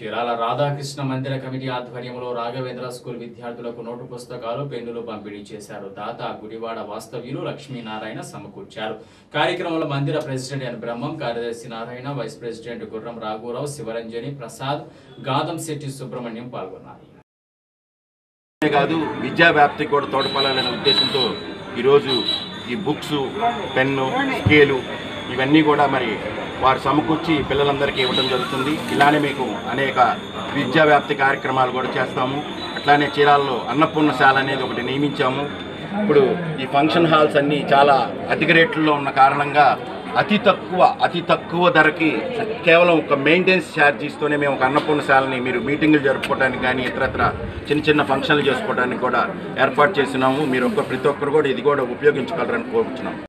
చీరాల రాధాకృష్ణ మందిర కమిటీ ఆధ్వర్యంలో రాఘవేంద్ర స్కూల్ విద్యార్థులకు నోటు పుస్తకాలు పెన్నులు పంపిణీ చేశారు దాత గుడివాడ వాస్తవ్యులు లక్ష్మీనారాయణ సమకూర్చారు కార్యక్రమంలో మందిర ప్రెసిడెంట్ ఎన్ బ్రహ్మం కార్యదర్శి నారాయణ వైస్ ప్రెసిడెంట్ గుర్రం రాఘురావు శివరంజని ప్రసాద్ గాదం శెట్టి సుబ్రహ్మణ్యం పాల్గొన్నారు అంతే కాదు విద్యా వ్యాప్తికి కూడా తోడ్పడాలనే ఉద్దేశంతో ఈరోజు ఈ బుక్స్ పెన్ను స్కేలు ఇవన్నీ కూడా మరి వారు సమకూర్చి పిల్లలందరికీ ఇవ్వడం జరుగుతుంది ఇలానే మీకు అనేక విద్యా వ్యాప్తి కార్యక్రమాలు కూడా చేస్తాము అట్లానే చీరాల్లో అన్నపూర్ణశాల అనేది ఒకటి నియమించాము ఇప్పుడు ఈ ఫంక్షన్ హాల్స్ అన్నీ చాలా అధిక రేట్లలో ఉన్న కారణంగా అతి తక్కువ అతి తక్కువ ధరకి కేవలం ఒక మెయింటెనెన్స్ ఛార్జీస్తోనే మేము ఒక అన్నపూర్ణశాలని మీరు మీటింగులు జరుపుకోవడానికి కానీ ఇతరత్ర చిన్న చిన్న ఫంక్షన్లు చేసుకోవడానికి కూడా ఏర్పాటు చేస్తున్నాము మీరు ఒక్క ప్రతి ఒక్కరు కూడా ఇది కూడా ఉపయోగించగలరని కోరుతున్నాము